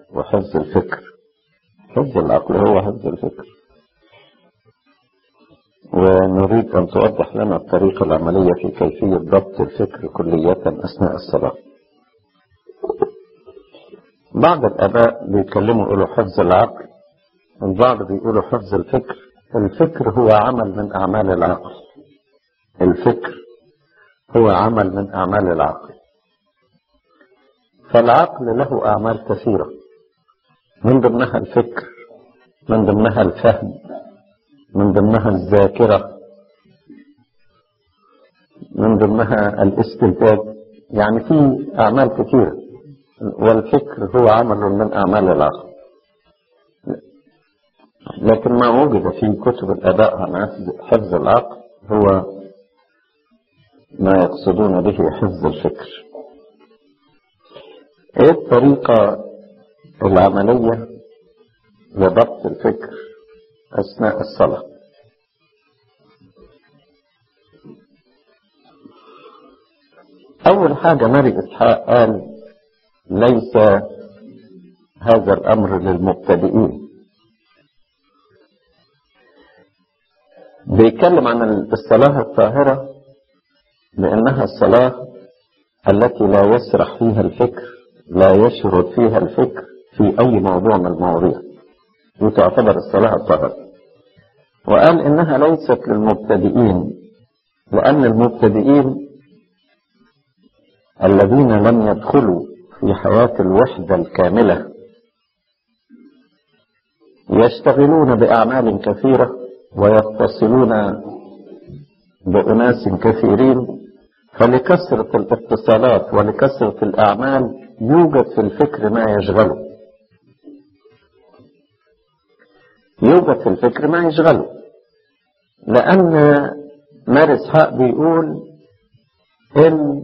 وحفظ الفكر حفظ العقل هو حفظ الفكر ونريد أن توضح لنا الطريقة العملية في كيفية ضبط الفكر كلية أثناء الصلاة بعض الآباء بيتكلموا يقولوا حفظ العقل البعض بيقولوا حفظ الفكر الفكر هو عمل من أعمال العقل الفكر هو عمل من أعمال العقل فالعقل له أعمال كثيرة من ضمنها الفكر من ضمنها الفهم من ضمنها الذاكرة من ضمنها الاستنتاج يعني في أعمال كثيرة والفكر هو عمل من أعمال العقل لكن ما وجد في كتب الآباء عن حفظ العقل هو ما يقصدون به حفظ الفكر ايه الطريقة العملية لضبط الفكر أثناء الصلاة أول حاجة ماري إسحاق قال ليس هذا الأمر للمبتدئين بيتكلم عن الصلاة الطاهرة لأنها الصلاة التي لا يسرح فيها الفكر لا يشرد فيها الفكر في أي موضوع من المواضيع وتعتبر الصلاة الطاهرة وقال إنها ليست للمبتدئين لأن المبتدئين الذين لم يدخلوا في حياة الوحدة الكاملة يشتغلون بأعمال كثيرة ويتصلون بأناس كثيرين فلكثرة الاتصالات ولكثرة الأعمال يوجد في الفكر ما يشغله يوجد في الفكر ما يشغله لأن ماري إسحاق بيقول إن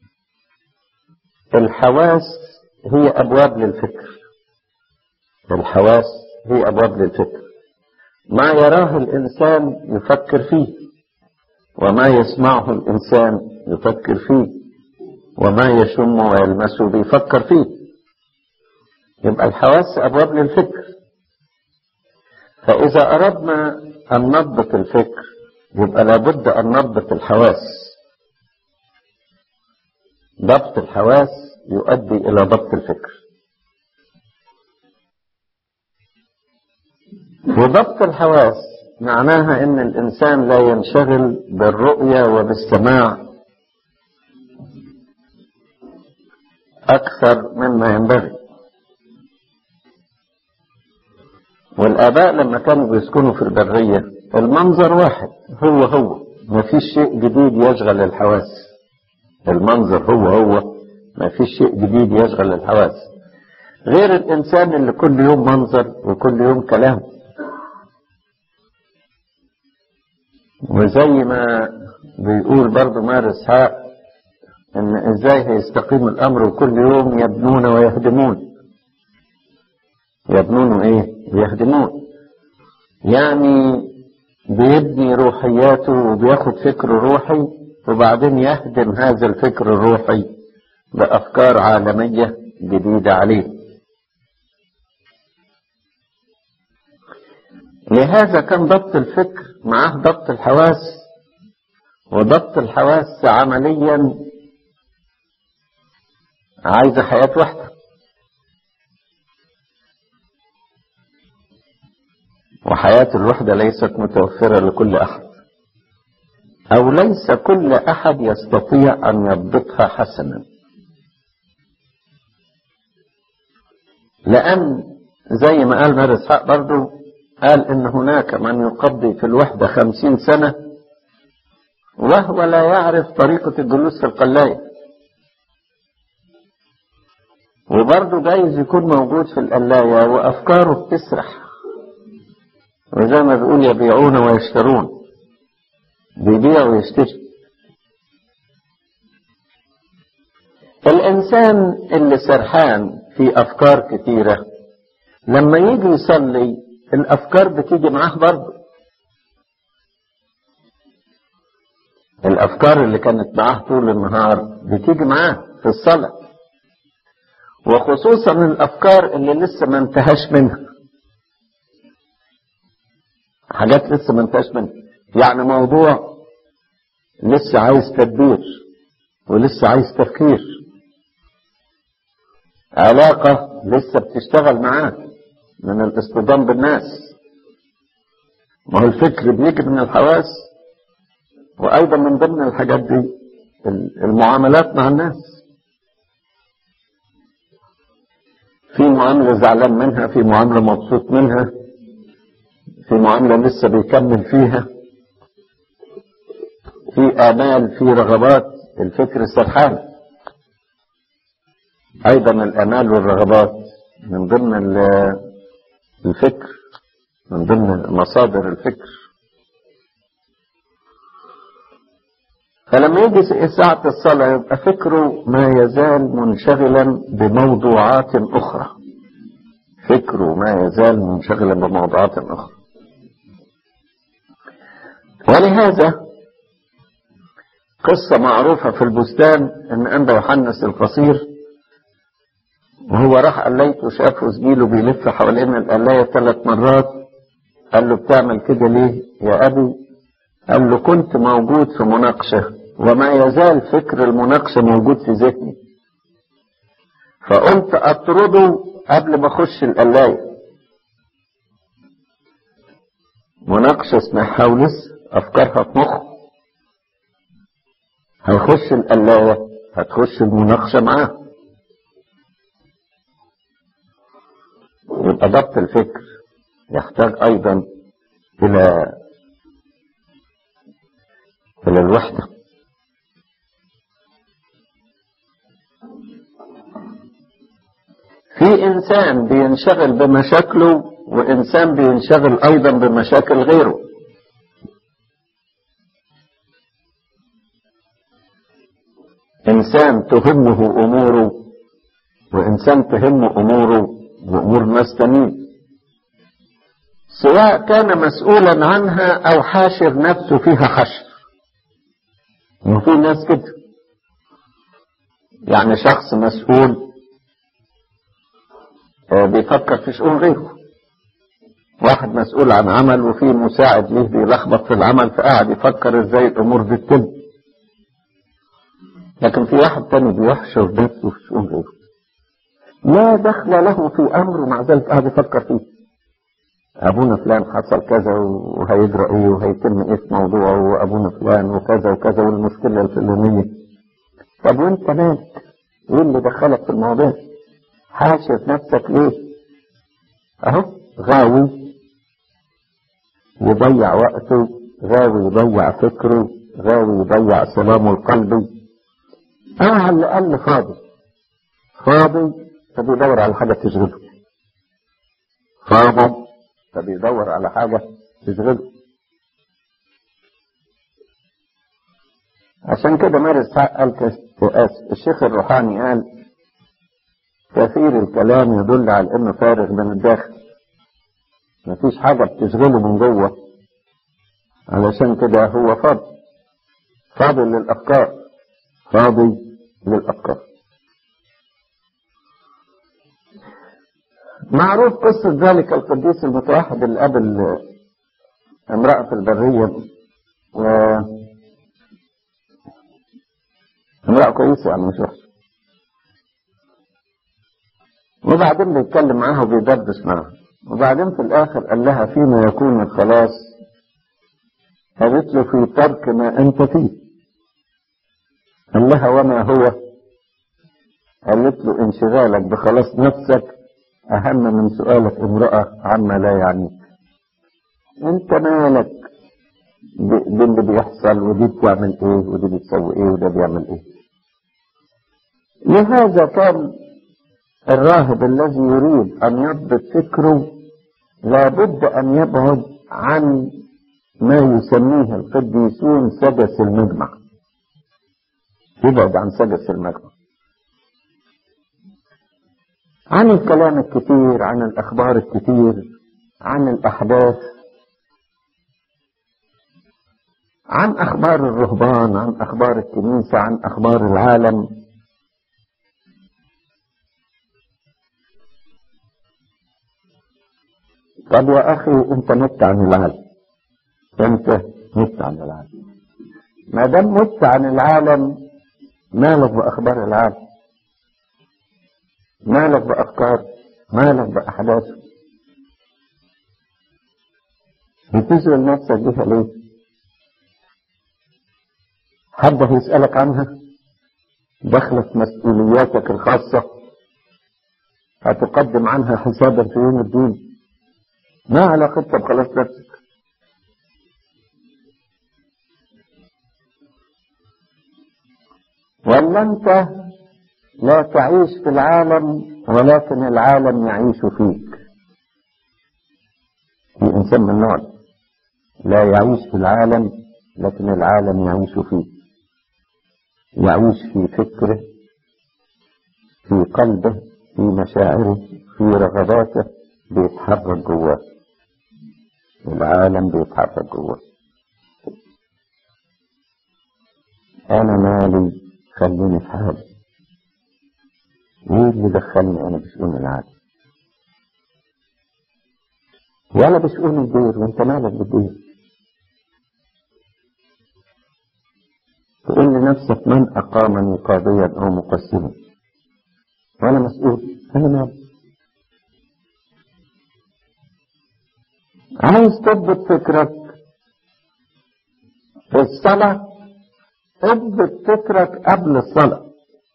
الحواس هي أبواب للفكر الحواس هي أبواب للفكر ما يراه الإنسان يفكر فيه وما يسمعه الإنسان يفكر فيه وما يشم ويلمسه بيفكر فيه يبقى الحواس أبواب للفكر فإذا أردنا أن نضبط الفكر يبقى لابد أن نضبط الحواس ضبط الحواس يؤدي إلى ضبط الفكر وضبط الحواس معناها ان الانسان لا ينشغل بالرؤية وبالسماع اكثر مما ينبغي والاباء لما كانوا بيسكنوا في البرية المنظر واحد هو هو ما فيش شيء جديد يشغل الحواس المنظر هو هو ما فيش شيء جديد يشغل الحواس غير الانسان اللي كل يوم منظر وكل يوم كلام وزي ما بيقول برضو مار اسحاق ان ازاي هيستقيم الامر وكل يوم يبنون ويهدمون يبنون ايه يهدمون يعني بيبني روحياته وبياخد فكر روحي وبعدين يهدم هذا الفكر الروحي بافكار عالميه جديده عليه لهذا كان ضبط الفكر معاه ضبط الحواس وضبط الحواس عمليا عايزة حياة واحدة وحياة الوحدة ليست متوفرة لكل أحد أو ليس كل أحد يستطيع أن يضبطها حسنا لأن زي ما قال مار إسحاق برضو قال إن هناك من يقضي في الوحدة خمسين سنة وهو لا يعرف طريقة الجلوس في القلاية وبرضه جايز يكون موجود في القلاية وأفكاره بتسرح وزي ما بيقول يبيعون ويشترون بيبيع ويشتري الإنسان اللي سرحان في أفكار كتيرة لما يجي يصلي الأفكار بتيجي معاه برضه الأفكار اللي كانت معاه طول النهار بتيجي معاه في الصلاة وخصوصا الأفكار اللي لسه ما انتهاش منها حاجات لسه ما انتهاش منها يعني موضوع لسه عايز تدبير ولسه عايز تفكير علاقة لسه بتشتغل معاه من الاصطدام بالناس ما هو الفكر بيجي من الحواس وأيضا من ضمن الحاجات دي المعاملات مع الناس في معاملة زعلان منها في معاملة مبسوط منها في معاملة لسه بيكمل فيها في آمال في رغبات الفكر السرحان أيضا الآمال والرغبات من ضمن الفكر من ضمن مصادر الفكر فلما يجي ساعة الصلاة يبقى فكره ما يزال منشغلا بموضوعات أخرى فكره ما يزال منشغلا بموضوعات أخرى ولهذا قصة معروفة في البستان ان أنبا يوحنس القصير وهو راح قليته شافه زميله بيلف حوالين القلاية ثلاث مرات قال له بتعمل كده ليه يا أبي قال له كنت موجود في مناقشة وما يزال فكر المناقشة موجود في ذهني فقلت أطرده قبل ما أخش القلاية مناقشة اسمها حولس أفكارها في مخه هيخش القلاية هتخش المناقشة معاه يبقى ضبط الفكر يحتاج أيضا إلى إلى الوحدة في إنسان بينشغل بمشاكله وإنسان بينشغل أيضا بمشاكل غيره إنسان تهمه أموره وإنسان تهمه أموره وأمور ناس تانيين سواء كان مسؤولا عنها أو حاشر نفسه فيها حشر وفي ناس كده يعني شخص مسؤول بيفكر في شؤون غيره واحد مسؤول عن عمل وفي مساعد ليه بيلخبط في العمل فقاعد يفكر ازاي الامور دي تتم لكن في واحد تاني بيحشر نفسه في شؤون غيره لا دخل له في امر مع ذلك قاعد يفكر فيه ابونا فلان حصل كذا وهيجرى ايه وهيتم ايه في موضوعه وابونا فلان وكذا وكذا والمشكله الفلانيه طب وانت مالك ايه اللي دخلك في الموضوع حاشر نفسك ليه اهو غاوي يضيع وقته غاوي يضيع فكره غاوي يضيع سلامه القلبي او على الاقل فاضي فاضي فبيدور على حاجه تشغله فاضي فبيدور على حاجه تشغله عشان كده مارس حق قال الشيخ الروحاني قال كثير الكلام يدل على انه فارغ من الداخل مفيش حاجة بتشغله من جوه علشان كده هو فاضي فاضي للأفكار فاضي للأفكار معروف قصة ذلك القديس المتوحد اللي قابل امرأة في البرية و امرأة كويسة يعني مش وحشة وبعدين بيتكلم معاها وبيدردش معاها وبعدين في الآخر قال لها فيما يكون الخلاص قالت له في ترك ما أنت فيه قال لها وما هو قالت له انشغالك بخلاص نفسك أهم من سؤالك امرأة عما لا يعنيك أنت مالك باللي بيحصل ودي بتعمل ايه ودي بتسوي ايه وده بيعمل ايه لهذا كان الراهب الذي يريد أن يضبط فكره لابد أن يبعد عن ما يسميه القديسون سدس المجمع يبعد عن سدس المجمع عن الكلام الكثير عن الأخبار الكثير عن الأحداث عن أخبار الرهبان عن أخبار الكنيسة عن أخبار العالم طب يا أخي أنت مت عن العالم أنت مت عن العالم ما دام مت عن العالم مالك بأخبار العالم مالك بأفكار مالك بأحداثه بتشغل نفسك بيها ليه حد هيسألك عنها دخلت مسؤولياتك الخاصة هتقدم عنها حسابا في يوم الدين ما علاقتك بخلاص نفسك ولا انت لا تعيش في العالم ولكن العالم يعيش فيك في انسان من النوع لا يعيش في العالم لكن العالم يعيش فيه يعيش في فكره في قلبه في مشاعره في رغباته بيتحرك جواه العالم بيتحرك جواه انا مالي خليني في حالي ايه اللي دخلني انا بشؤون العالم ولا بشؤون الدير وانت مالك بالدير تقول لنفسك من اقامني قاضيا او مقسما وانا مسؤول انا مالي عايز تضبط فكرك في الصلاة اضبط فكرك قبل الصلاة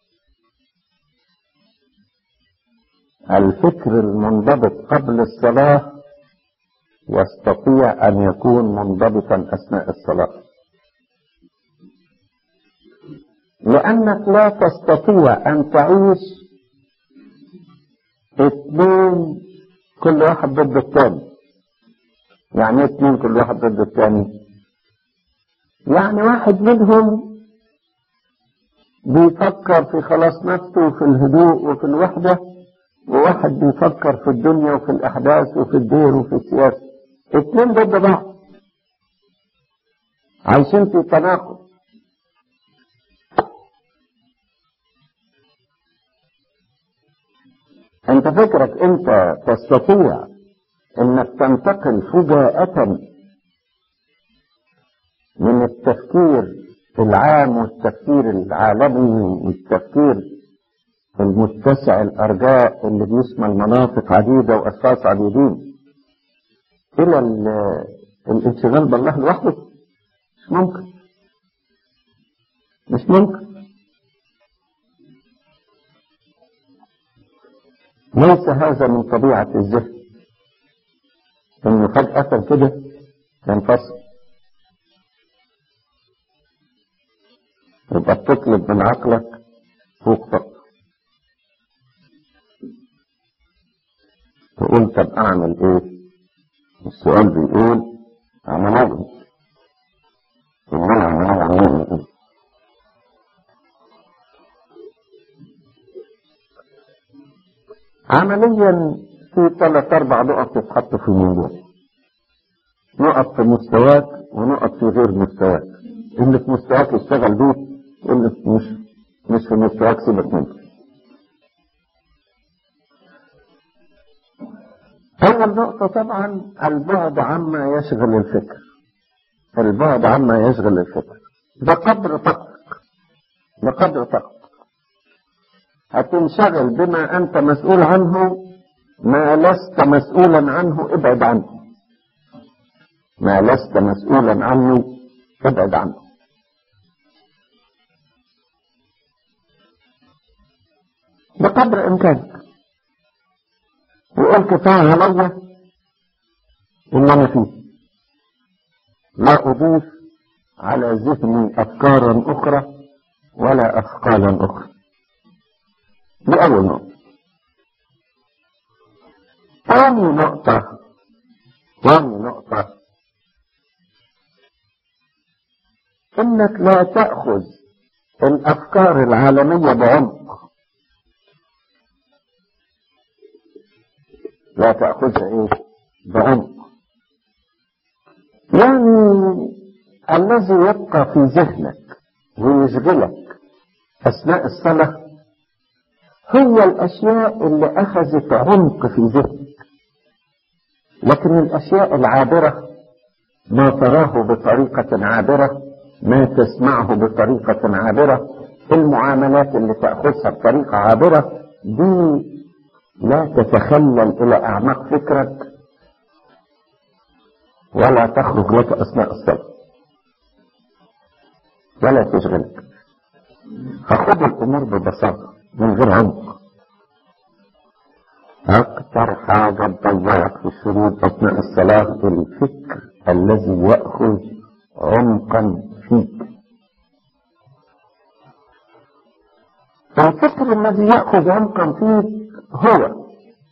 الفكر المنضبط قبل الصلاة يستطيع أن يكون منضبطا أثناء الصلاة لأنك لا تستطيع أن تعيش اثنين كل واحد ضد الثاني يعني ايه اثنين كل واحد ضد الثاني يعني واحد منهم بيفكر في خلاص نفسه وفي الهدوء وفي الوحدة وواحد بيفكر في الدنيا وفي الأحداث وفي الدير وفي السياسة اثنين ضد بعض عايشين في تناقض انت فكرك انت تستطيع انك تنتقل فجاءة من التفكير العام والتفكير العالمي والتفكير المتسع الارجاء اللي بيشمل مناطق عديدة واشخاص عديدين الى الانشغال بالله لوحده مش ممكن مش ممكن ليس هذا من طبيعة الذهن انه فجأة كده ينفصل يبقى بتطلب من عقلك فوق طاقته تقول طب اعمل ايه السؤال بيقول اعمل ايه عمليا في ثلاث اربع نقط تتحط في الموضوع نقط في مستواك ونقط في غير مستواك اللي في مستواك اشتغل بيه واللي مش مش في مستواك سيبك منه أول نقطة طبعا البعد عما يشغل الفكر البعد عما يشغل الفكر ده قدر طاقتك ده قدر طاقتك هتنشغل بما أنت مسؤول عنه ما لست مسؤولا عنه ابعد عنه ما لست مسؤولا عنه ابعد عنه بقدر إمكانك وقل كفاية علي اللي أنا فيه لا أضيف على ذهني أفكارا أخرى ولا أثقالا أخرى دي أول نقطة ثاني نقطة ثاني نقطة إنك لا تأخذ الأفكار العالمية بعمق لا تأخذها إيه بعمق يعني الذي يبقى في ذهنك ويشغلك أثناء الصلاة هي الأشياء اللي أخذت عمق في ذهنك لكن الأشياء العابرة ما تراه بطريقة عابرة ما تسمعه بطريقة عابرة المعاملات اللي تأخذها بطريقة عابرة دي لا تتخلل إلى أعماق فكرك ولا تخرج لك أثناء الصلاة ولا تشغلك فخذ الأمور ببساطة من غير عمق أكثر حاجة تضيعك في الشروط أثناء الصلاة الفكر الذي يأخذ عمقا فيك الفكر الذي يأخذ عمقا فيك هو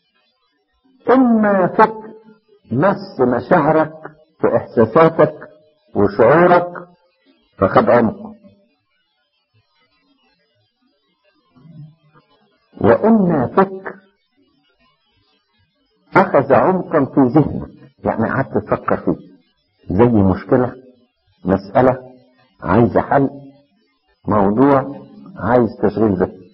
إما فكر مس مشاعرك وإحساساتك وشعورك فخد عمق وإما فكر أخذ عمقا في ذهنك يعني قعدت تفكر فيه زي مشكلة مسألة عايزة حل موضوع عايز تشغيل ذهن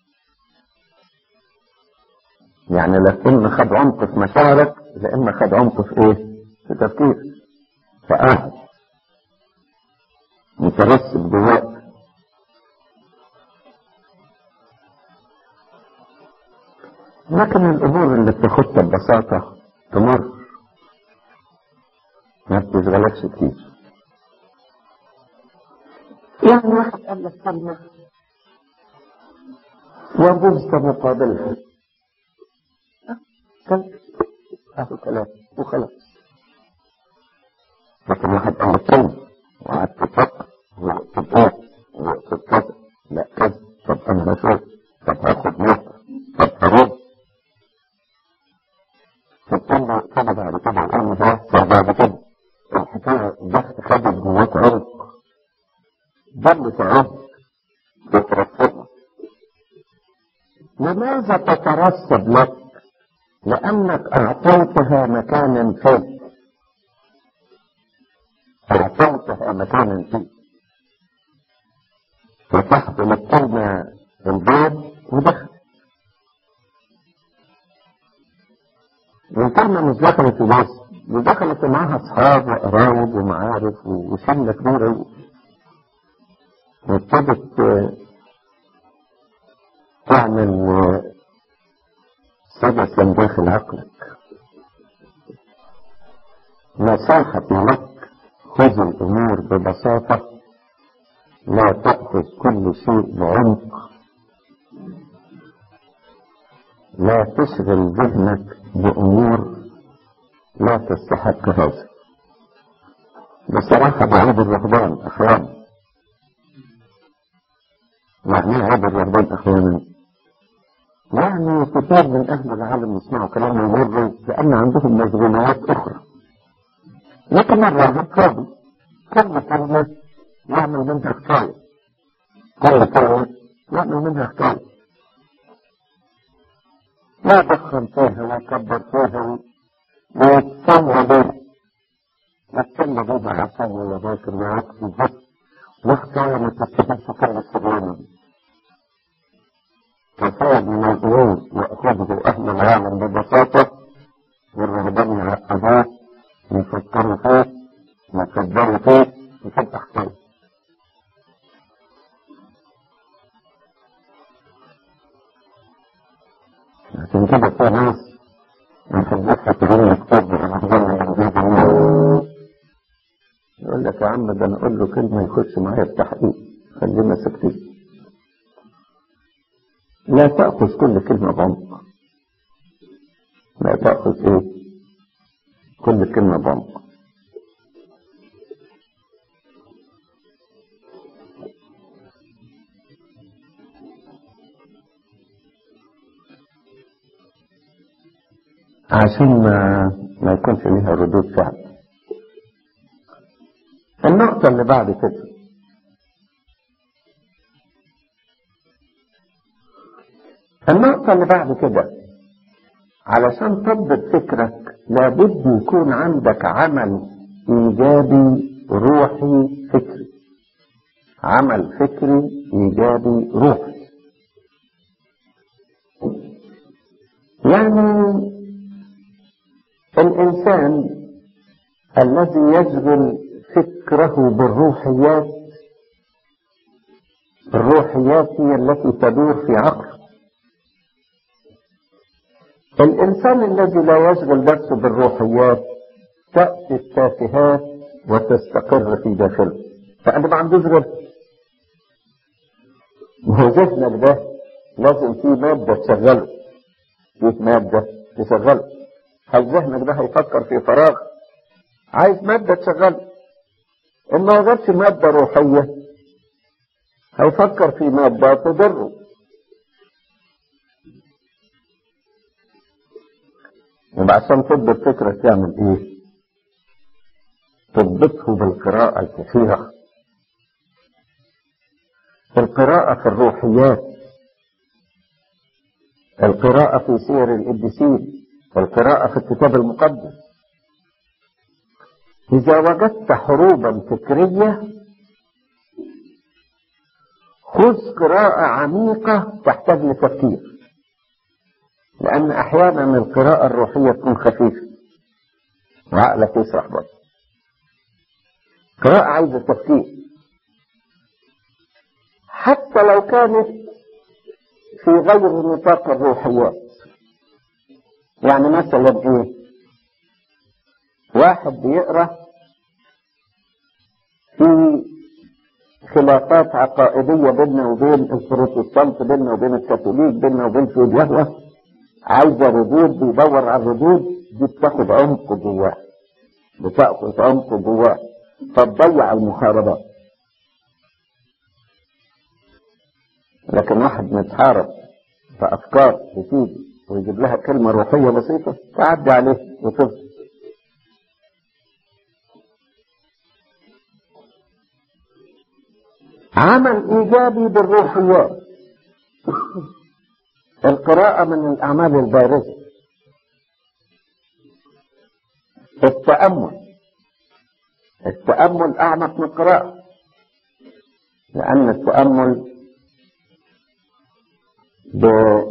يعني لا إما خد عمق في مشاعرك لا إما خد عمق في إيه؟ في تفكير فقاعد مترسب جواك لكن الأمور اللي بتاخدها ببساطة تمر ما بتشغلكش كتير يعني واحد قال لك كلمة وجزت مقابلها كلام أهو كلام وخلاص لكن واحد قال لك كلمة وقعدت تفكر وقت ايه وقت كذا لا كذا طب انا هشوف طب هاخد موقف طب هرد فبتطلع كده بعد كده الامر ده فبعد كده الحكايه ضغط خدت جواك عمق ضربة عمق تترسب لماذا تترسب لك؟ لأنك أعطيتها مكانا فيك أعطيتها مكانا فيك فتحت الكلمة الباب ودخل الكلمة مش دخلت في بس دي دخلت معاها أصحاب وقرايب ومعارف وشلة كبيرة وابتدت تعمل سدس من داخل عقلك نصيحة لك خذ الأمور ببساطة لا تأخذ كل شيء بعمق لا تشغل ذهنك بأمور لا تستحق هذا بصراحة بعيد الرهبان أحيانا يعني ايه عيد الرهبان أحيانا يعني كثير من أهل العالم يسمعوا كلام يمر لأن عندهم مشغولات أخرى لكن الراهب فاضي كل كلمة يعمل منها حكاية كل كلمة يعمل منها حكاية لا دخل فيها ولا كبر فيها ويتسوى بها يتسوى بها عصام ولا باكر وعكس الزفت وحكاية ما تستفادش كل السبعين فصاد من الأمور يأخذه أهل العالم ببساطة والرهبان يعقدوه يفكروا فيه يكبروا فيه يفتح فيه عشان كده في ناس يحبوها تقول كتاب يقول لك يا عم ده انا اقول له كلمه يخش معايا التحقيق خلينا ساكتين لا تاخذ كل كلمه بعمق لا تاخذ ايه كل كلمه بعمق عشان ما ما يكونش ليها ردود فعل النقطة اللي بعد كده النقطة اللي بعد كده علشان تضبط فكرك لابد يكون عندك عمل إيجابي روحي فكري عمل فكري إيجابي روحي يعني الإنسان الذي يشغل فكره بالروحيات الروحيات هي التي تدور في عقله الإنسان الذي لا يشغل نفسه بالروحيات تأتي التافهات وتستقر في داخله فأنا ما عندوش غير ما هو ذهنك ده لازم فيه مادة تشغله فيه مادة تشغله هل ذهنك ده هيفكر في فراغ عايز مادة تشغله إن ما غيرش مادة روحية هيفكر في مادة تضره يبقى عشان تضبط فكرة تعمل ايه تضبطه بالقراءة الكثيرة القراءة في الروحيات القراءة في سير القديسين القراءة في الكتاب المقدس إذا وجدت حروبا فكرية خذ قراءة عميقة تحتاج لتفكير لأن أحيانا القراءة الروحية تكون خفيفة وعقلك يسرح برضه قراءة عايزة تفكير حتى لو كانت في غير نطاق الروحيات يعني مثلا ايه واحد بيقرا في خلافات عقائدية بيننا وبين البروتستانت بيننا وبين الكاثوليك بيننا وبين في اليهوة عايزة ردود بيدور على الردود دي بتاخد عمق جواه بتاخد عمق جواه فتضيع المحاربات لكن واحد متحارب بأفكار بتيجي ويجيب لها كلمة روحية بسيطة تعدي عليه وتفضل عمل إيجابي بالروحيات القراءة من الأعمال البارزة التأمل التأمل أعمق من القراءة لأن التأمل ب...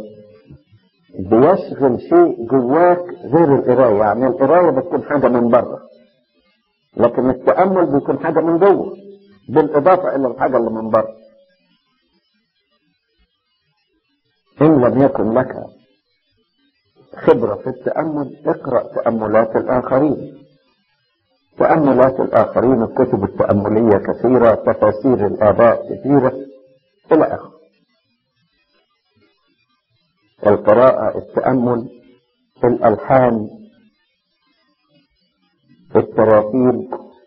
بيشغل شيء جواك غير القراية يعني القراية بتكون حاجة من بره لكن التأمل بيكون حاجة من جوه بالإضافة إلى الحاجة اللي من بره إن لم يكن لك خبرة في التأمل اقرأ تأملات الآخرين تأملات الآخرين الكتب التأملية كثيرة تفاسير الآباء كثيرة إلى آخره القراءة التأمل الألحان التراتيل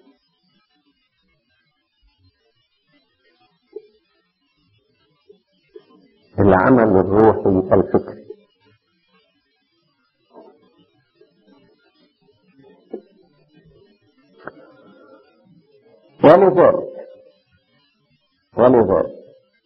العمل الروحي الفكري ولذلك ولذلك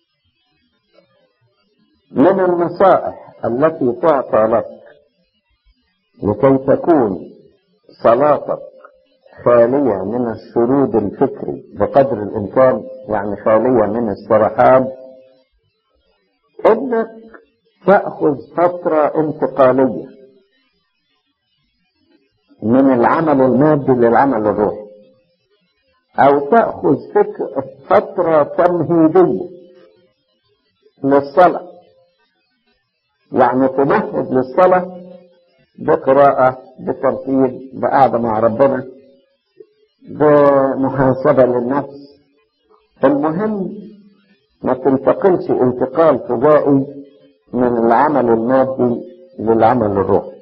من النصائح التي تعطى لك لكي تكون صلاتك خالية من الشرود الفكري بقدر الإمكان يعني خالية من السرحان انك تأخذ فترة انتقالية من العمل المادي للعمل الروحي او تأخذ فكر فترة تمهيدية للصلاة يعني تمهد للصلاة بقراءة بترتيب بقعدة مع ربنا بمحاسبة للنفس المهم ما تنتقلش انتقال فجائي من العمل المادي للعمل الروحي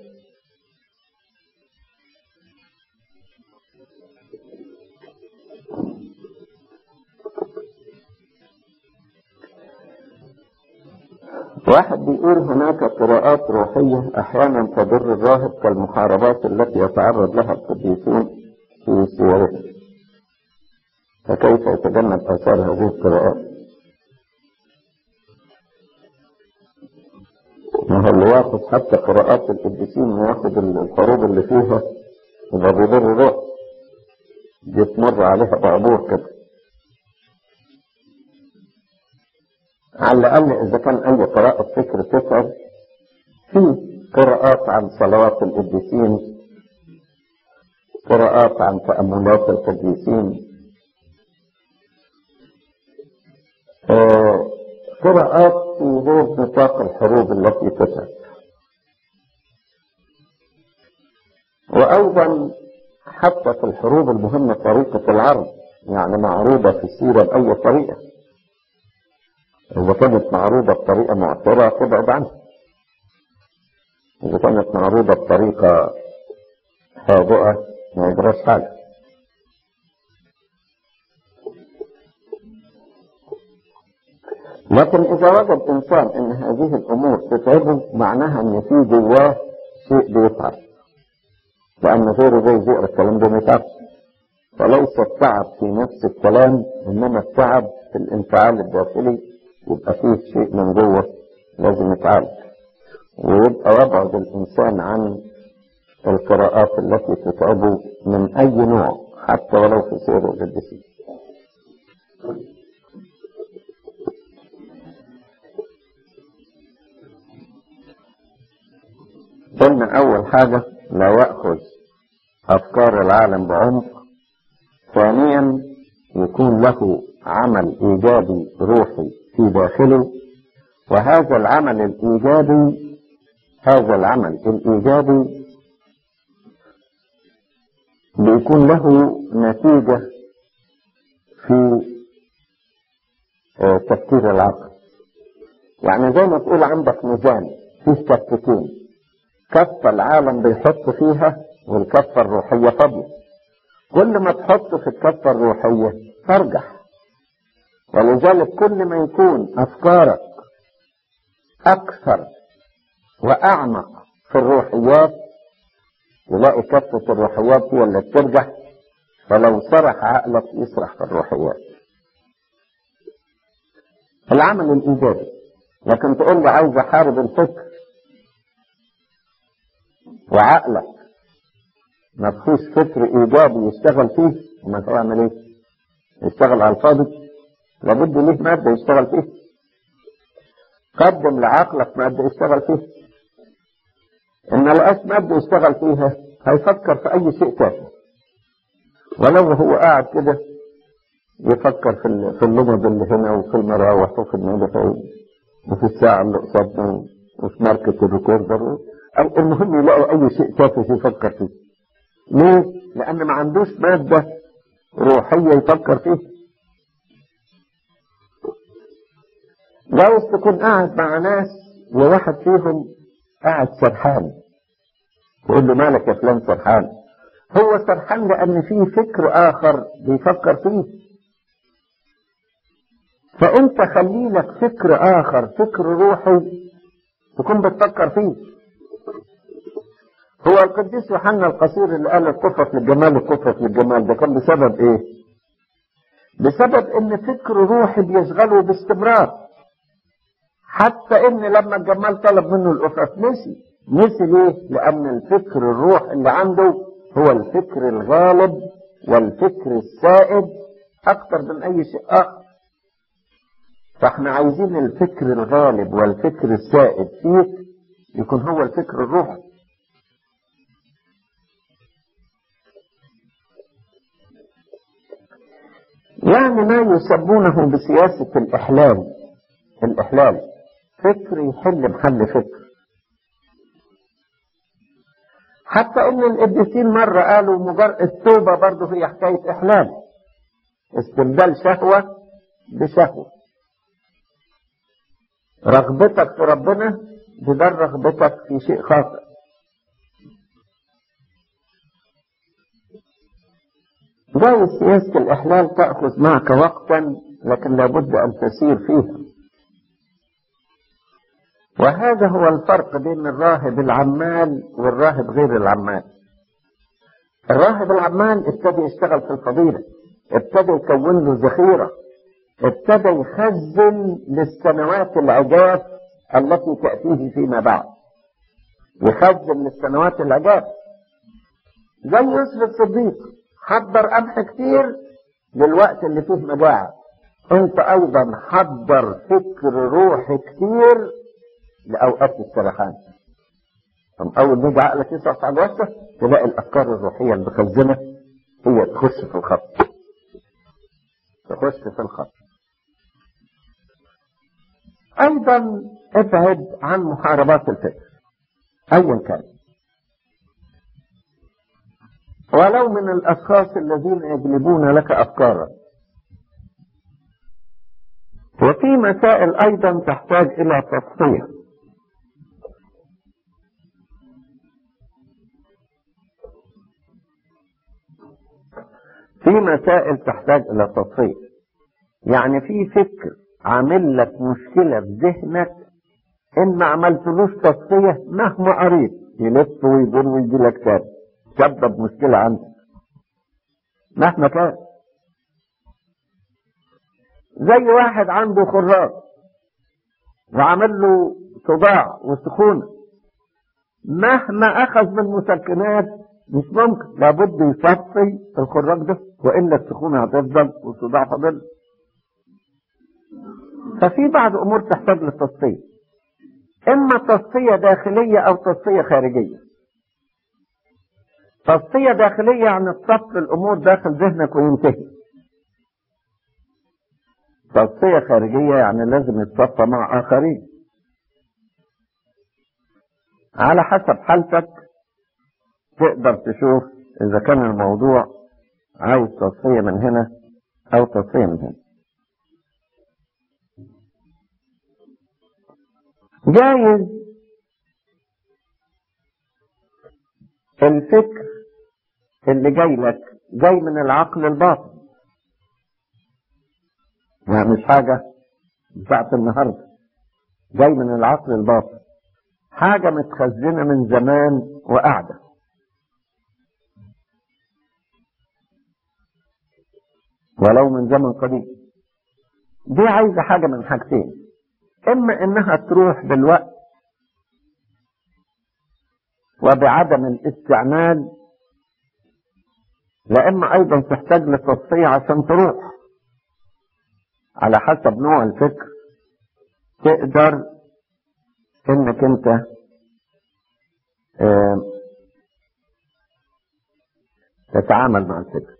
واحد بيقول هناك قراءات روحية أحيانا تضر الراهب كالمحاربات التي يتعرض لها القديسون في سيرهم فكيف يتجنب آثار هذه القراءات؟ ما هو اللي ياخد حتى قراءات القديسين وياخد الحروب اللي فيها يبقى بيضر الروح دي تمر عليها بعبور كده على الأقل إذا كان أي قراءة فكر تسأل في قراءات عن صلوات القديسين قراءات عن تأملات القديسين آه، قراءات في غير نطاق الحروب التي تتت وأيضا حتى في الحروب المهمة طريقة العرض يعني معروضة في السيرة بأي طريقة إذا كانت معروضة بطريقة معترة تبعد عنها إذا كانت معروضة بطريقة هادئة ما يجراش حاجة لكن إذا وجد إنسان إن هذه الأمور تتعبه معناها إن في جواه شيء بيتعب لأن غيره زي يقرا الكلام ده ما يتعبش فليس التعب في نفس الكلام إنما التعب في الانفعال الداخلي يبقى فيه شيء من جوه لازم يتعالج ويبقى يبعد الإنسان عن القراءات التي تتعبه من أي نوع حتى ولو في سير القديسين قلنا أول حاجة لا يأخذ أفكار العالم بعمق ثانيا يكون له عمل إيجابي روحي في داخله وهذا العمل الإيجابي هذا العمل الإيجابي بيكون له نتيجة في تفكير العقل يعني زي ما تقول عندك ميزان فيه كفتين كفة العالم بيحط فيها والكفة الروحية فاضية كل ما تحط في الكفة الروحية ترجح ولذلك كل ما يكون أفكارك أكثر وأعمق في الروحيات تلاقي كفة الروحيات هي اللي بترجح فلو سرح عقلك يسرح في الروحيات العمل الإيجابي لكن تقول لي عايز أحارب الفكر وعقلك ما فيهوش فكر إيجابي يشتغل فيه وما تعمل إيه؟ يشتغل على الفاضي لابد ليه مادة يشتغل فيه قدم لعقلك مادة يشتغل فيه إن لقاش مادة يشتغل فيها هيفكر في أي شيء تاني ولو هو قاعد كده يفكر في في اللمض اللي هنا وفي المراوح وفي المدفع وفي الساعة اللي قصادنا وفي ماركة الريكوردر أو المهم يلاقي أي شيء تافه يفكر فيه ليه؟ لأن ما عندوش مادة روحية يفكر فيه جاوز تكون قاعد مع ناس وواحد فيهم قاعد سرحان تقول له مالك يا فلان سرحان هو سرحان لأن فيه فكر آخر بيفكر فيه فأنت خلي لك فكر آخر فكر روحي تكون بتفكر فيه هو القديس يوحنا القصير اللي قال الكفة للجمال الكفة للجمال ده كان بسبب ايه؟ بسبب ان فكر روحي بيشغله باستمرار حتى ان لما الجمال طلب منه الافف نسي نسي ليه؟ لان الفكر الروح اللي عنده هو الفكر الغالب والفكر السائد اكتر من اي شيء اخر فاحنا عايزين الفكر الغالب والفكر السائد فيك يكون هو الفكر الروحي يعني ما يسمونه بسياسة الإحلال الإحلال فكر يحل محل فكر حتى ان القديسين مرة قالوا مجرد التوبة برضه هي حكاية إحلال استبدال شهوة بشهوة رغبتك في ربنا بدل رغبتك في شيء خاطئ جايز سياسة الإحلال تأخذ معك وقتا لكن لابد أن تسير فيها وهذا هو الفرق بين الراهب العمال والراهب غير العمال الراهب العمال ابتدى يشتغل في الفضيلة ابتدى يكون له ذخيرة ابتدى يخزن للسنوات العجاف التي تأتيه فيما بعد يخزن للسنوات العجاف زي يوسف الصديق حضر قمح كتير للوقت اللي فيه مجاعة انت ايضا حضر فكر روحي كتير لأوقات السرحان أول ما يجي عقلك يسقط على الوسط تلاقي الأفكار الروحية المخزنة هي تخش في الخط تخش في الخط أيضا ابعد عن محاربات الفكر أيا كان ولو من الأشخاص الذين يجلبون لك أفكارا وفي مسائل أيضا تحتاج إلى تصفية في مسائل تحتاج إلى تصفية يعني في فكر عامل لك مشكلة في ذهنك إن ما عملتلوش تصفية مهما قريت يلف ويدور ويجي لك تاني سبب مشكلة عندك مهما كان زي واحد عنده خراج وعمل له صداع وسخونة مهما أخذ من مسكنات مش ممكن لابد يصفي الخراج ده وإلا السخونة هتفضل والصداع فضل ففي بعض أمور تحتاج للتصفية إما تصفية داخلية أو تصفية خارجية تصفية داخلية يعني تصفي الأمور داخل ذهنك وينتهي تصفية خارجية يعني لازم يتصفى مع آخرين على حسب حالتك تقدر تشوف إذا كان الموضوع عايز تصفية من هنا أو تصفية من هنا جايز الفكر اللي جاي لك جاي من العقل الباطن يعني مش حاجة بتاعت النهاردة جاي من العقل الباطن حاجة متخزنة من زمان وقاعدة ولو من زمن قديم دي عايزة حاجة من حاجتين إما إنها تروح بالوقت وبعدم الاستعمال لا إما أيضا تحتاج لتصفية عشان تروح على حسب نوع الفكر تقدر انك انت اه تتعامل مع الفكر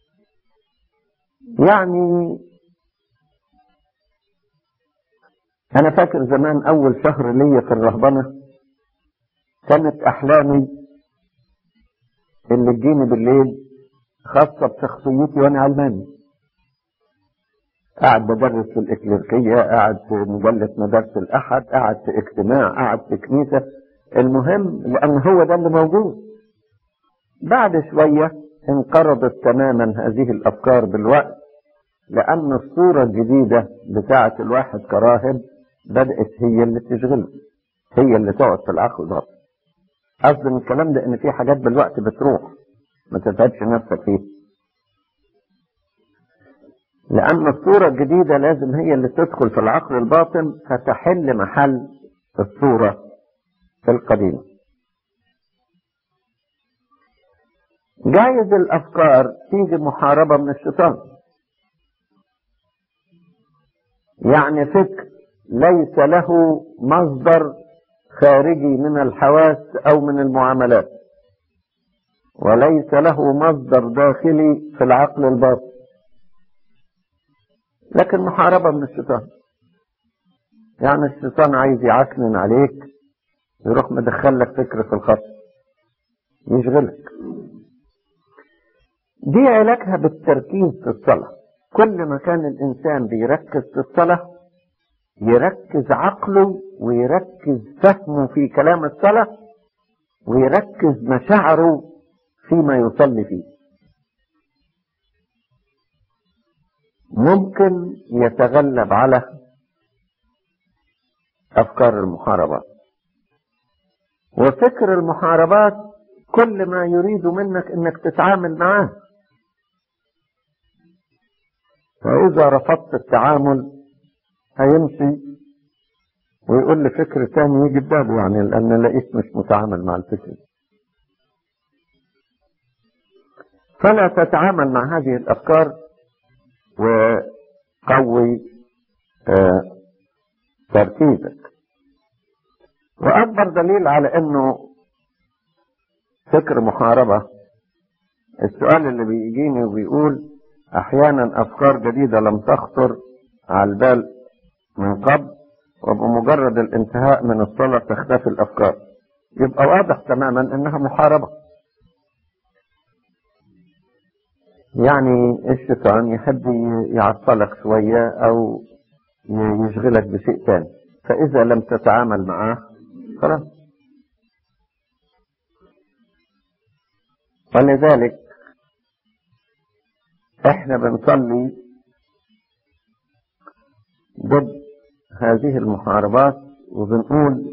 يعني انا فاكر زمان اول شهر ليا في الرهبنة كانت احلامي اللي تجيني بالليل خاصة بشخصيتي وانا علماني قاعد بدرس في الإكليركية قاعد في مجلة مدارس الأحد قاعد في اجتماع قاعد في كنيسة المهم لأن هو ده اللي موجود بعد شوية انقرضت تماما هذه الأفكار بالوقت لأن الصورة الجديدة بتاعة الواحد كراهب بدأت هي اللي تشغله هي اللي تقعد في العقل ده قصد من الكلام ده إن في حاجات بالوقت بتروح ما تتعبش نفسك فيها لأن الصورة الجديدة لازم هي اللي تدخل في العقل الباطن فتحل محل الصورة القديمة جايز الأفكار تيجي محاربة من الشيطان يعني فكر ليس له مصدر خارجي من الحواس أو من المعاملات وليس له مصدر داخلي في العقل الباطن لكن محاربة من الشيطان يعني الشيطان عايز يعكنن عليك يروح مدخل لك فكرة في الخط يشغلك دي علاجها بالتركيز في الصلاة كل ما كان الإنسان بيركز في الصلاة يركز عقله ويركز فهمه في كلام الصلاة ويركز مشاعره فيما يصلي فيه ممكن يتغلب على أفكار المحاربات وفكر المحاربات كل ما يريد منك انك تتعامل معاه فإذا رفضت التعامل هيمشي ويقول لي فكر تاني يجي بباله يعني لأن لقيت مش متعامل مع الفكر فلا تتعامل مع هذه الأفكار وقوي آه تركيزك وأكبر دليل على أنه فكر محاربة السؤال اللي بيجيني وبيقول أحيانا أفكار جديدة لم تخطر على البال من قبل وبمجرد الانتهاء من الصلاة تختفي الأفكار يبقى واضح تماما إنها محاربة يعني الشيطان يحب يعطلك شوية أو يشغلك بشيء ثاني فإذا لم تتعامل معاه خلاص ولذلك احنا بنصلي ضد هذه المحاربات وبنقول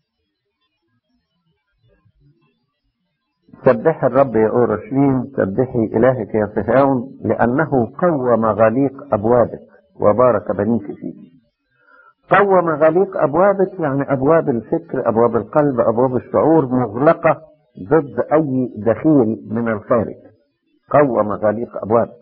سبح الرب يا أورشليم سبحي إلهك يا صهيون لأنه قوم غليق أبوابك وبارك بنيك فيك قوم غليق أبوابك يعني أبواب الفكر أبواب القلب أبواب الشعور مغلقة ضد أي دخيل من الخارج قوم غليق أبوابك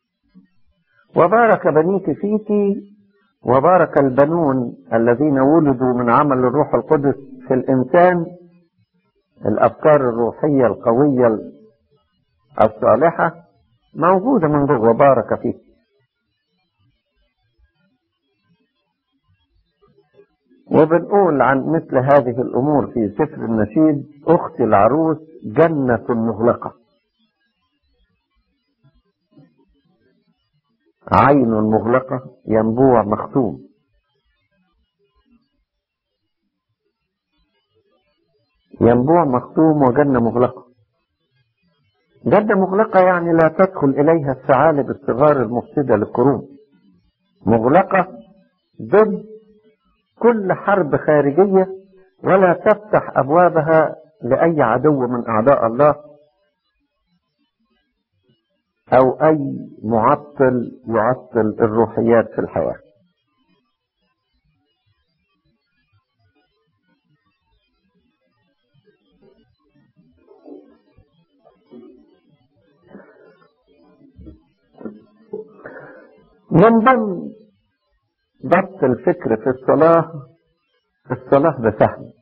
وبارك بنيك فيك وبارك البنون الذين ولدوا من عمل الروح القدس في الإنسان الأفكار الروحية القوية الصالحة موجودة من جوه وبارك فيك وبنقول عن مثل هذه الأمور في سفر النشيد أختي العروس جنة مغلقة عين مغلقة ينبوع مختوم ينبوع مختوم وجنة مغلقة جنة مغلقة يعني لا تدخل إليها الثعالب الصغار المفسدة للقرون مغلقة ضد كل حرب خارجية ولا تفتح أبوابها لأي عدو من أعداء الله أو أي معطل يعطل الروحيات في الحياة من ضمن ضبط الفكر في الصلاة الصلاة بفهم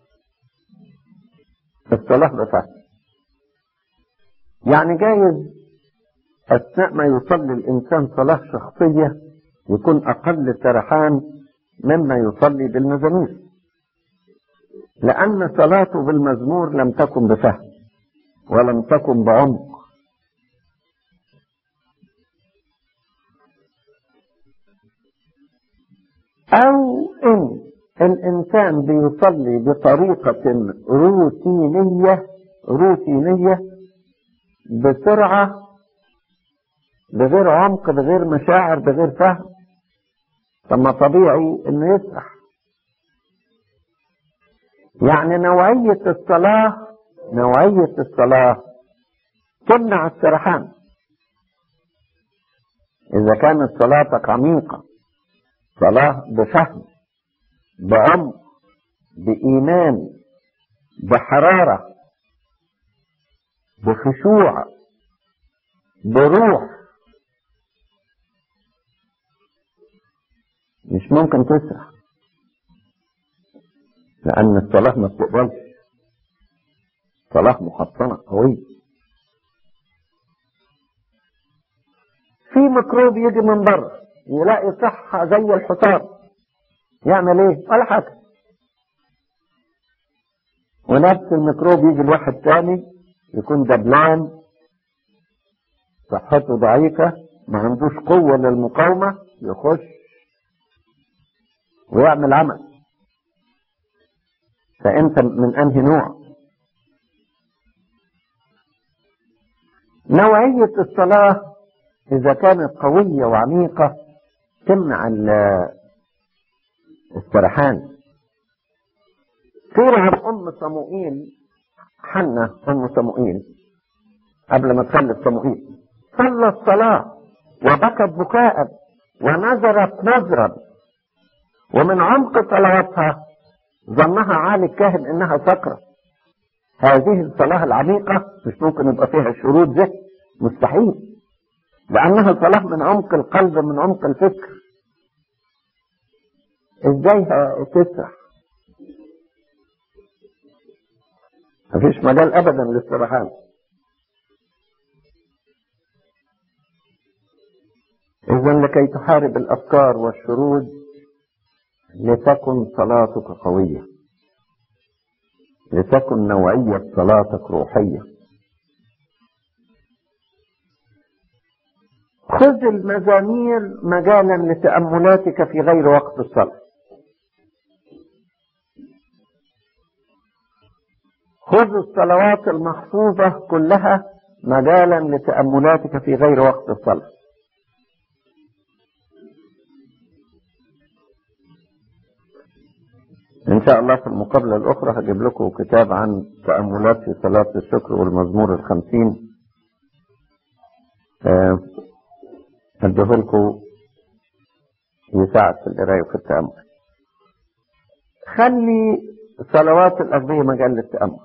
الصلاة بفهم يعني جايز أثناء ما يصلي الإنسان صلاة شخصية يكون أقل سرحان مما يصلي بالمزامير لأن صلاته بالمزمور لم تكن بفهم ولم تكن بعمق أو إن الإنسان بيصلي بطريقة روتينية روتينية بسرعة بغير عمق بغير مشاعر بغير فهم طب ما طبيعي انه يسرح يعني نوعية الصلاة نوعية الصلاة تمنع السرحان إذا كانت صلاتك عميقة صلاة بفهم بعمق بإيمان بحرارة بخشوع بروح مش ممكن تسرح لأن الصلاة ما بتقبلش صلاة محصنة قوية في ميكروب يجي من بره يلاقي صحة زي الحصان يعمل ايه؟ ولا حاجة ونفس الميكروب يجي لواحد تاني يكون دبلان صحته ضعيفة ما عندوش قوة للمقاومة يخش ويعمل عمل فانت من انهي نوع نوعية الصلاة اذا كانت قوية وعميقة تمنع السرحان قيل عن ام صموئيل حنة ام صموئيل قبل ما تخلف صموئيل صلى الصلاة وبكت بكاء ونظرت نظرا ومن عمق صلواتها ظنها عالي الكاهن انها سكرة هذه الصلاة العميقة مش ممكن يبقى فيها الشروط دي مستحيل لأنها صلاة من عمق القلب من عمق الفكر ازاي تسرح مفيش مجال ابدا للسرحان اذا لكي تحارب الافكار والشرود لتكن صلاتك قويه لتكن نوعيه صلاتك روحيه خذ المزامير مجالا لتاملاتك في غير وقت الصلاه خذ الصلوات المحفوظة كلها مجالا لتأملاتك في غير وقت الصلاة إن شاء الله في المقابلة الأخرى هجيب لكم كتاب عن تأملات في صلاة الشكر والمزمور الخمسين أديه لكم يساعد في القراية وفي التأمل خلي صلوات الأغبية مجال للتأمل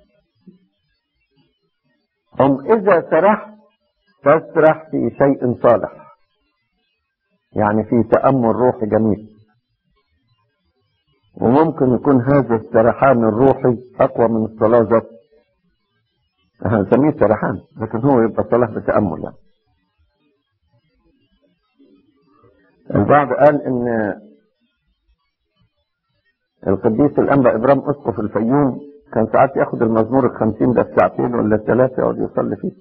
هم إذا سرحت تسرح في شيء صالح يعني في تأمل روحي جميل وممكن يكون هذا السرحان الروحي أقوى من الصلاة ذات هنسميه سرحان لكن هو يبقى صلاة بتأمل يعني البعض قال إن القديس الأنبا إبرام أسقف الفيوم كان ساعات ياخد المزمور الخمسين ده في ساعتين ولا ثلاثة يقعد يصلي فيه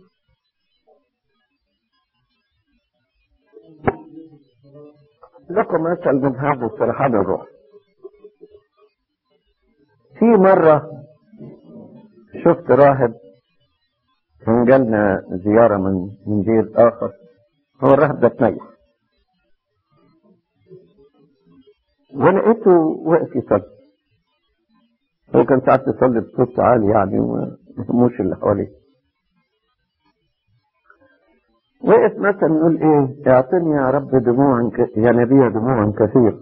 لكم مثل من هذا السرحان الروح في مرة شفت راهب كان جالنا زيارة من من دير آخر هو الراهب ده اتنيح ولقيته واقف يصلي هو كان ساعات يصلي بصوت عالي يعني وما يهموش اللي حواليه وقف مثلا يقول ايه اعطني يا رب دموعا ك... يا نبي دموعا كثير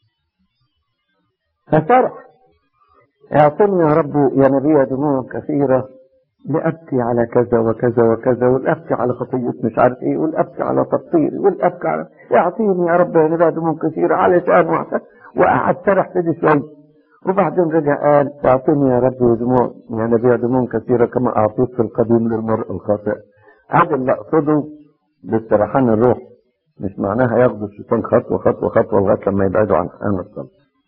فسرح اعطني يا رب يا نبي دموعا كثيرة لأبكي على كذا وكذا وكذا والأبكي على خطية مش عارف ايه والأبكي على تقصيري والأبكي على اعطيني يا رب يا نبي دموع كثيرة على شأن وعسى وقعد سرح كده شوية وبعدين رجع قال اعطني يا رب دموع يا نبي دموع كثيرة كما أعطيت في القديم للمرء الخاطئ هذا اللي أقصده باستراحان الروح مش معناها ياخدوا الشيطان خطوة خطوة خطوة لغاية لما يبعدوا عن حان الصلاة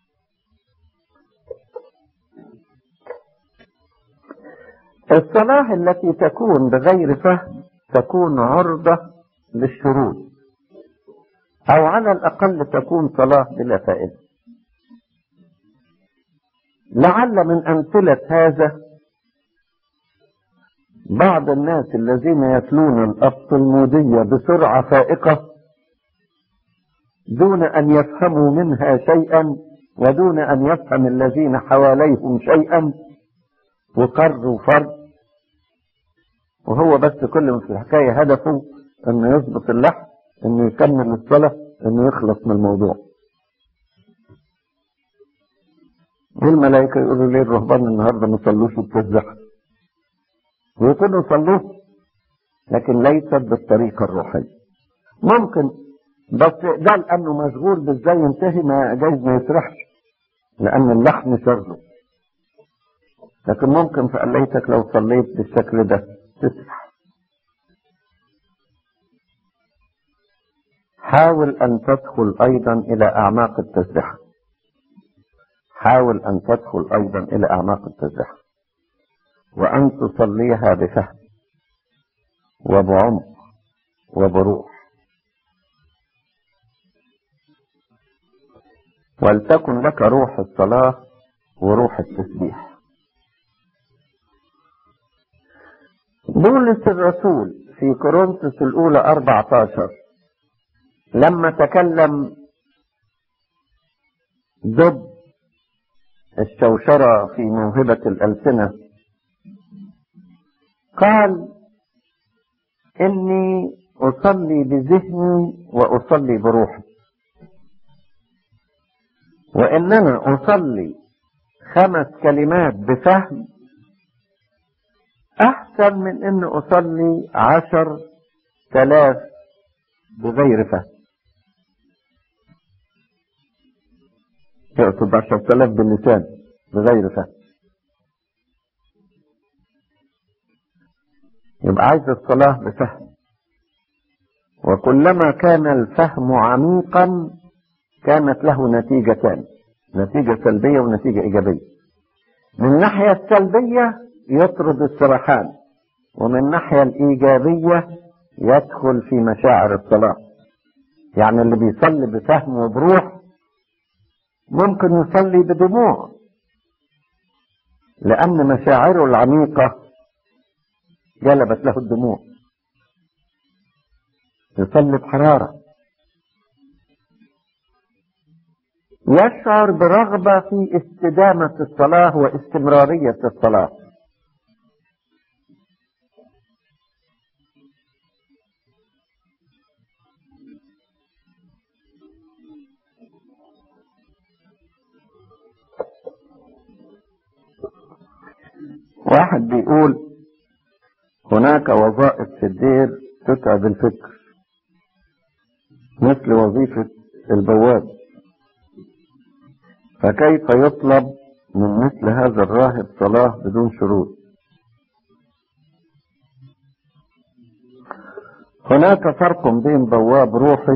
الصلاة التي تكون بغير فهم تكون عرضة للشرور أو على الأقل تكون صلاة بلا فائدة لعل من أمثلة هذا بعض الناس الذين يتلون الأبطلمودية بسرعة فائقة دون أن يفهموا منها شيئا ودون أن يفهم الذين حواليهم شيئا وقروا فرد وهو بس كل ما في الحكاية هدفه انه يظبط اللحم انه يكمل الصلاة انه يخلص من الموضوع والملائكة يقولوا ليه الرهبان النهاردة ما صلوش التسبيح ويكونوا صلوه لكن ليست بالطريقة الروحية ممكن بس ده لأنه مشغول بازاي ينتهي ما جايز ما يسرحش لأن اللحن شغله لكن ممكن فقليتك لو صليت بالشكل ده تسرح حاول أن تدخل أيضا إلى أعماق التسبيحة حاول أن تدخل أيضا إلى أعماق التسبيحة وأن تصليها بفهم وبعمق وبروح ولتكن لك روح الصلاة وروح التسبيح بولس الرسول في كورنثوس الأولى 14 لما تكلم ضد الشوشرة في موهبة الألسنة قال إني أصلي بذهني وأصلي بروحي وإننا أصلي خمس كلمات بفهم أحسن من إن أصلي عشر تلاف بغير فهم تقصد عشر تلاف باللسان بغير فهم يبقى عايز الصلاة بفهم وكلما كان الفهم عميقا كانت له نتيجتان نتيجة سلبية ونتيجة إيجابية من الناحية السلبية يطرد السرحان ومن الناحية الإيجابية يدخل في مشاعر الصلاة يعني اللي بيصلي بفهم وبروح ممكن يصلي بدموع لأن مشاعره العميقة جلبت له الدموع يصلي بحرارة يشعر برغبة في استدامة الصلاة واستمرارية الصلاة واحد بيقول هناك وظائف في الدير تتعب الفكر مثل وظيفة البواب فكيف يطلب من مثل هذا الراهب صلاة بدون شروط هناك فرق بين بواب روحي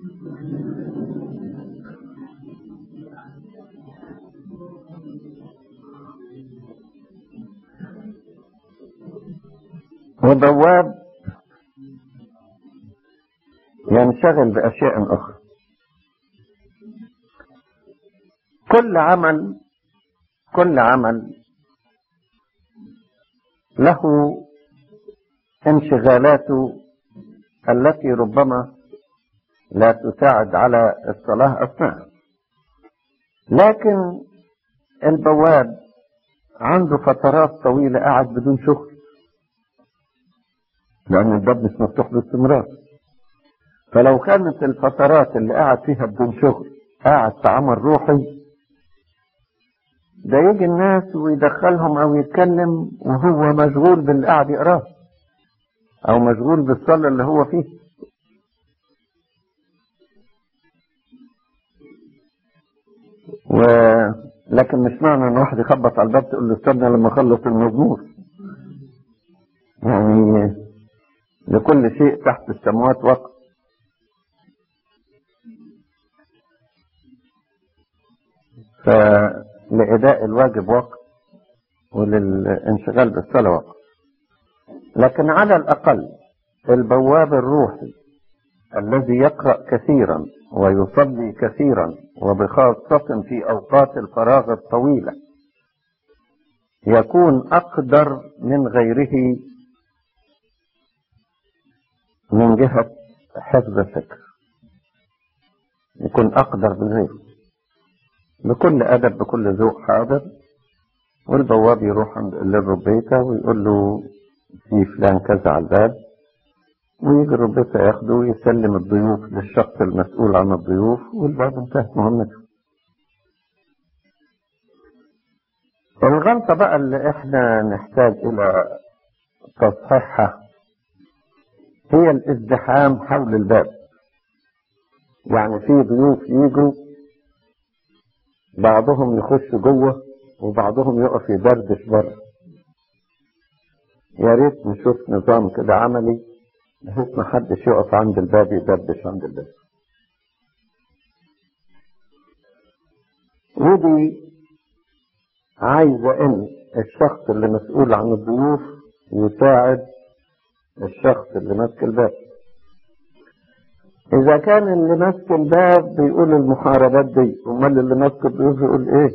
وبواب ينشغل بأشياء أخرى كل عمل كل عمل له انشغالاته التي ربما لا تساعد على الصلاة أثناء لكن البواب عنده فترات طويلة قاعد بدون شغل لأن الباب مش مفتوح باستمرار فلو كانت الفترات اللي قاعد فيها بدون شغل قاعد في عمل روحي ده يجي الناس ويدخلهم او يتكلم وهو مشغول باللي قاعد يقراه او مشغول بالصلاة اللي هو فيه و لكن مش معنى ان واحد يخبط على الباب تقول له استنى لما اخلص المزمور يعني لكل شيء تحت السماوات وقت فلأداء الواجب وقت وللانشغال بالصلاة وقت لكن على الأقل البواب الروحي الذي يقرأ كثيرا ويصلي كثيرا وبخاصة في أوقات الفراغ الطويلة يكون أقدر من غيره من جهة حفظ الفكر يكون أقدر من غيره بكل أدب بكل ذوق حاضر والبواب يروح عند للربيتة ويقول له في فلان كذا على الباب ويجي الربيتة ياخده ويسلم الضيوف للشخص المسؤول عن الضيوف والباب انتهت مهمته الغلطة بقى اللي احنا نحتاج الى تصحيحها هي الازدحام حول الباب يعني في ضيوف يجوا بعضهم يخش جوه وبعضهم يقف يدردش بره يا ريت نشوف نظام كده عملي بحيث ما حدش يقف عند الباب يدردش عند الباب ودي عايزة ان الشخص اللي مسؤول عن الضيوف يساعد الشخص اللي ماسك الباب إذا كان اللي ماسك الباب بيقول المحاربات دي أمال اللي ماسك الضيوف يقول إيه؟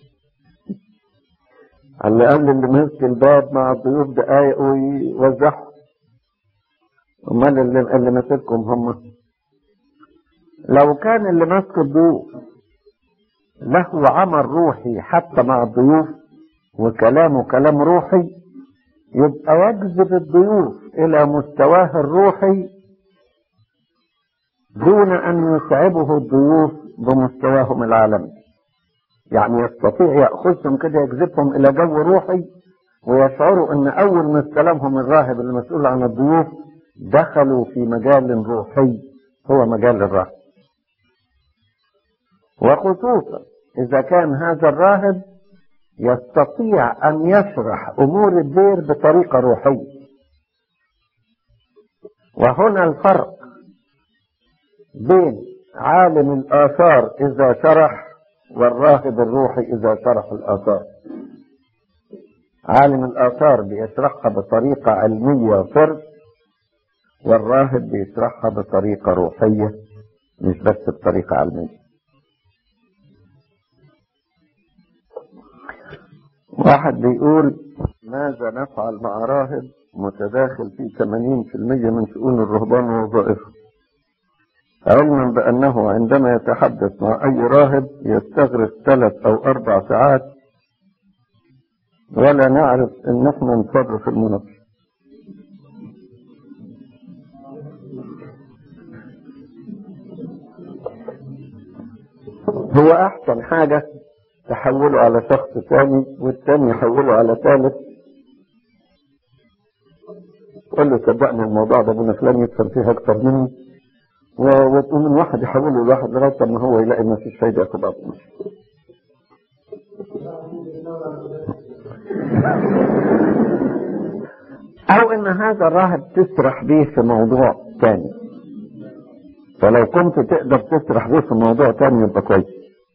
على الأقل اللي ماسك الباب مع الضيوف دقايق ويوزعهم أمال اللي, اللي ماسكهم هم لو كان اللي ماسك الضيوف له عمل روحي حتى مع الضيوف وكلامه كلام روحي يبقى يجذب الضيوف إلى مستواه الروحي دون أن يتعبه الضيوف بمستواهم العالمي يعني يستطيع يأخذهم كده يجذبهم إلى جو روحي ويشعروا أن أول ما استلمهم الراهب المسؤول عن الضيوف دخلوا في مجال روحي هو مجال الراهب وخصوصا إذا كان هذا الراهب يستطيع أن يشرح أمور الدير بطريقة روحية وهنا الفرق بين عالم الآثار إذا شرح والراهب الروحي إذا شرح الآثار عالم الآثار بيشرحها بطريقة علمية فرد والراهب بيشرحها بطريقة روحية مش بس بطريقة علمية واحد بيقول ماذا نفعل مع راهب متداخل في 80% من شؤون الرهبان ووظائفهم علما بأنه عندما يتحدث مع أي راهب يستغرق ثلاث أو أربع ساعات ولا نعرف إن احنا نصرف المناقشة هو أحسن حاجة تحوله على شخص ثاني والثاني يحوله على ثالث قول له صدقني الموضوع ده ابونا فلان يفهم فيه اكتر مني وتقوم من واحد يحوله لواحد لغايه ما هو يلاقي ما فيش فايده ياخد بعض او ان هذا الراهب تسرح به في موضوع ثاني فلو كنت تقدر تسرح به في موضوع ثاني يبقى كويس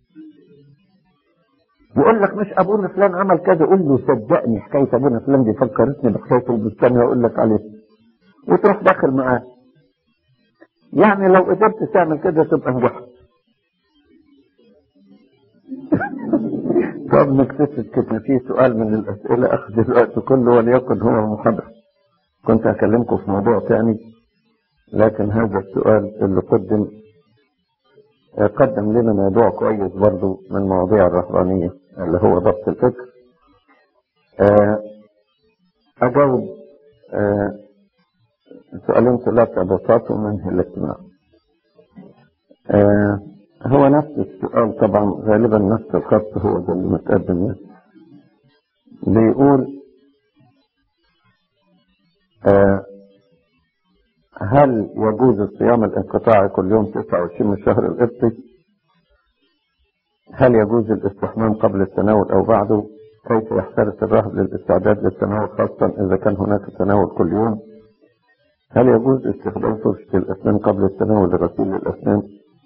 يقول لك مش ابونا فلان عمل كذا قول له صدقني حكايه ابونا فلان دي فكرتني بحكايه البستان هقول لك عليه وتروح داخل معاه يعني لو قدرت تعمل كده تبقى نجحت طب نكتشف كده في سؤال من الاسئله اخذ الوقت كله وليكن هو المحاضره كنت هكلمكم في موضوع تاني لكن هذا السؤال اللي قدم قدم لنا موضوع كويس برضو من مواضيع الرهبانية اللي هو ضبط الفكر أجاوب سؤالين ثلاثة بساط ومنه الاجتماع هو نفس السؤال طبعا غالبا نفس الخط هو ده اللي متقدم يعني بيقول هل يجوز الصيام الانقطاعي كل يوم 29 من شهر القبطي؟ هل يجوز الاستحمام قبل التناول او بعده؟ كيف يحترس الراهب للاستعداد للتناول خاصة إذا كان هناك تناول كل يوم؟ هل يجوز استخدام فرشة الأسنان قبل التناول لغسيل الأسنان؟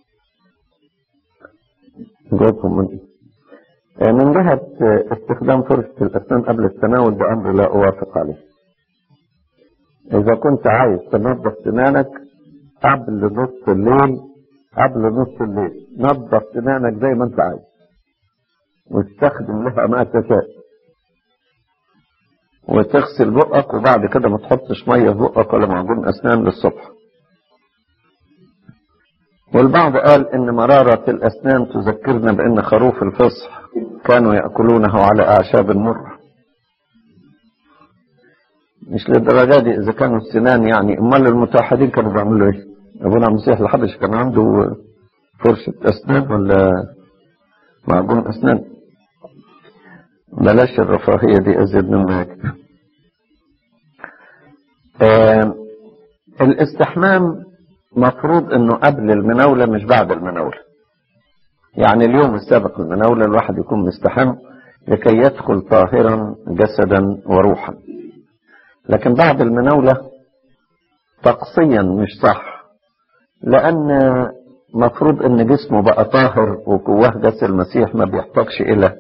جاوبهم من من جهة استخدام فرشة الأسنان قبل التناول ده أمر لا أوافق عليه. إذا كنت عايز تنظف سنانك قبل نص الليل قبل نص الليل نظف سنانك زي ما أنت عايز واستخدم لها ما تشاء وتغسل بقك وبعد كده ما تحطش ميه في بقك ولا معجون أسنان للصبح والبعض قال إن مرارة الأسنان تذكرنا بأن خروف الفصح كانوا يأكلونه على أعشاب المر مش للدرجة دي إذا كانوا السنان يعني أمال المتوحدين كانوا بيعملوا إيه؟ أبونا المسيح الحبش كان عنده فرشة أسنان ولا معجون أسنان بلاش الرفاهية دي أزيد مما يكفي آه الاستحمام مفروض انه قبل المناولة مش بعد المناولة يعني اليوم السابق المناولة الواحد يكون مستحم لكي يدخل طاهرا جسدا وروحا لكن بعد المناولة طقسيا مش صح لأن مفروض ان جسمه بقى طاهر وجواه جسد المسيح ما بيحتاجش الى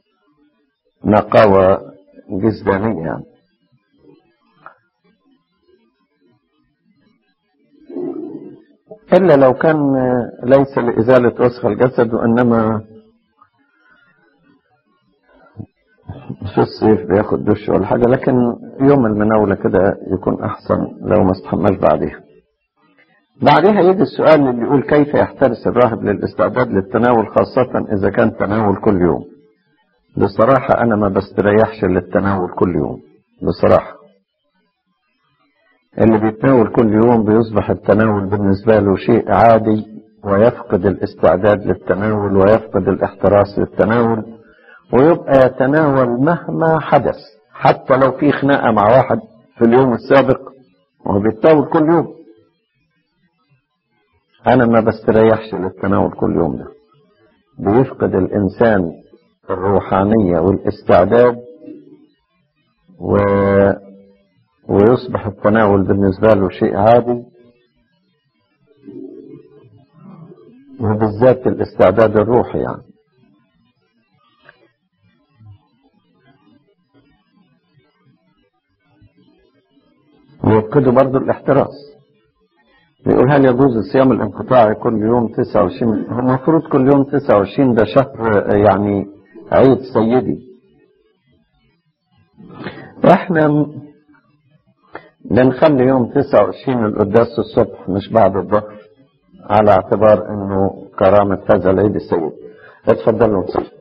نقاوة جسدانية يعني إلا لو كان ليس لإزالة وسخ الجسد وإنما في الصيف بياخد دش ولا حاجة لكن يوم المناولة كده يكون أحسن لو ما استحماش بعديها بعدها يجي السؤال اللي يقول كيف يحترس الراهب للاستعداد للتناول خاصة إذا كان تناول كل يوم بصراحة أنا ما بستريحش للتناول كل يوم بصراحة اللي بيتناول كل يوم بيصبح التناول بالنسبة له شيء عادي ويفقد الاستعداد للتناول ويفقد الاحتراس للتناول ويبقى يتناول مهما حدث حتى لو في خناقة مع واحد في اليوم السابق وهو بيتناول كل يوم أنا ما بستريحش للتناول كل يوم ده بيفقد الإنسان الروحانية والاستعداد و... ويصبح التناول بالنسبة له شيء عادي وبالذات الاستعداد الروحي يعني ويبقدوا برضو الاحتراس بيقول هل يجوز الصيام الانقطاعي كل يوم 29 هو المفروض كل يوم 29 ده شهر يعني عيد سيدي احنا بنخلي يوم 29 القداس الصبح مش بعد الظهر على اعتبار انه كرامة هذا العيد السيد اتفضلوا